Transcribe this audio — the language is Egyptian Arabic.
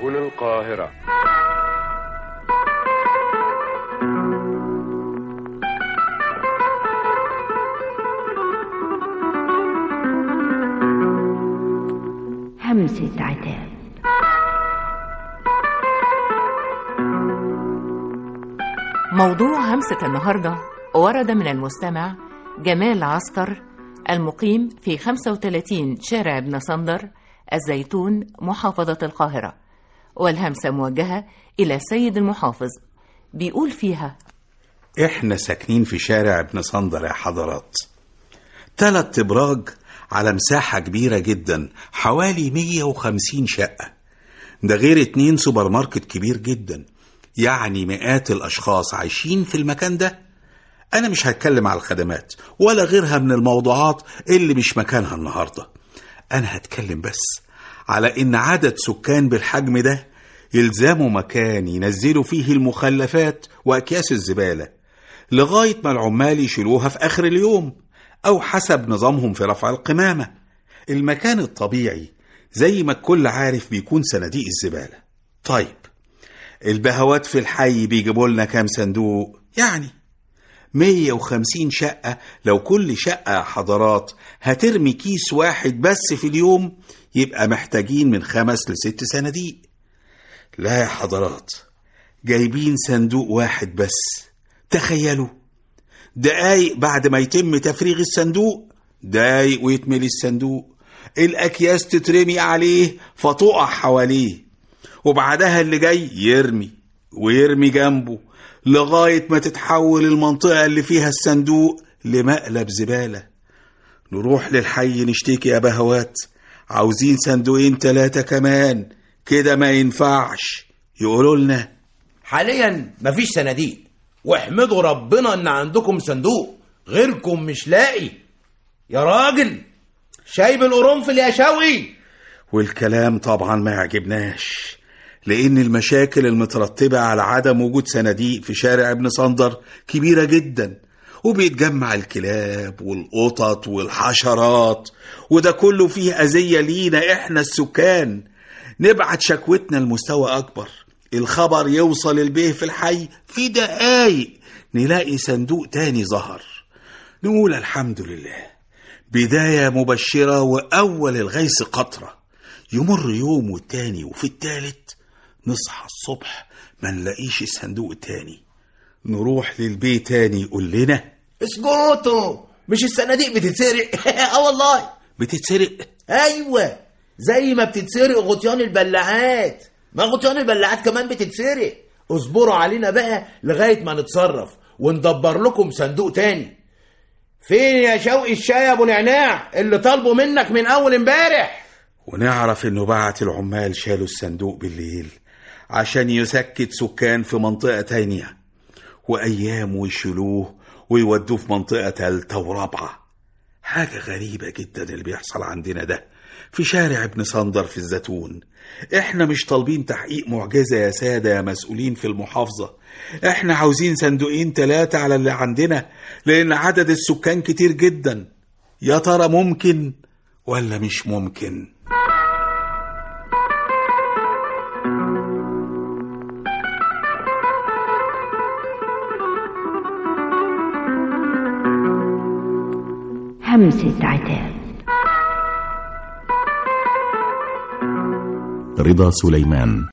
سكن القاهرة همسة عتاب موضوع همسة النهاردة ورد من المستمع جمال عسكر المقيم في 35 شارع ابن صندر الزيتون محافظة القاهرة والهمسة موجهة إلى السيد المحافظ بيقول فيها احنا ساكنين في شارع ابن صندر يا حضرات تلات ابراج على مساحة كبيرة جدا حوالي 150 شقة ده غير اتنين سوبر ماركت كبير جدا يعني مئات الأشخاص عايشين في المكان ده أنا مش هتكلم على الخدمات ولا غيرها من الموضوعات اللي مش مكانها النهاردة أنا هتكلم بس على إن عدد سكان بالحجم ده يلزموا مكان ينزلوا فيه المخلفات وأكياس الزبالة لغاية ما العمال يشيلوها في آخر اليوم أو حسب نظامهم في رفع القمامة المكان الطبيعي زي ما الكل عارف بيكون صناديق الزبالة طيب البهوات في الحي بيجيبوا لنا كام صندوق يعني 150 شقة لو كل شقة يا حضرات هترمي كيس واحد بس في اليوم يبقى محتاجين من خمس لست صناديق لا يا حضرات جايبين صندوق واحد بس تخيلوا دقايق بعد ما يتم تفريغ الصندوق دقايق ويتملي الصندوق الأكياس تترمي عليه فتقع حواليه وبعدها اللي جاي يرمي ويرمي جنبه لغاية ما تتحول المنطقة اللي فيها الصندوق لمقلب زبالة نروح للحي نشتكي يا بهوات عاوزين صندوقين تلاتة كمان كده ما ينفعش يقولوا لنا حاليا مفيش صناديق واحمدوا ربنا ان عندكم صندوق غيركم مش لاقي يا راجل شايب القرنفل يا شوقي والكلام طبعا ما يعجبناش لأن المشاكل المترتبة على عدم وجود صناديق في شارع ابن صندر كبيرة جدا وبيتجمع الكلاب والقطط والحشرات وده كله فيه أذية لينا إحنا السكان نبعت شكوتنا لمستوى أكبر الخبر يوصل البيه في الحي في دقايق نلاقي صندوق تاني ظهر نقول الحمد لله بداية مبشرة وأول الغيث قطرة يمر يوم والتاني وفي التالت نصحى الصبح ما نلاقيش الصندوق التاني نروح للبيت تاني يقول لنا اسكتوا مش الصناديق بتتسرق اه والله بتتسرق ايوه زي ما بتتسرق غطيان البلاعات ما غطيان البلاعات كمان بتتسرق اصبروا علينا بقى لغايه ما نتصرف وندبر لكم صندوق تاني فين يا شوقي الشاي ابو نعناع اللي طالبه منك من اول امبارح ونعرف انه بعت العمال شالوا الصندوق بالليل عشان يسكت سكان في منطقة تانية وأيام ويشيلوه ويودوه في منطقة تالتة ورابعة حاجة غريبة جدا اللي بيحصل عندنا ده في شارع ابن صندر في الزيتون احنا مش طالبين تحقيق معجزة يا سادة يا مسؤولين في المحافظة احنا عاوزين صندوقين تلاتة على اللي عندنا لأن عدد السكان كتير جدا يا ترى ممكن ولا مش ممكن همسة عتاب رضا سليمان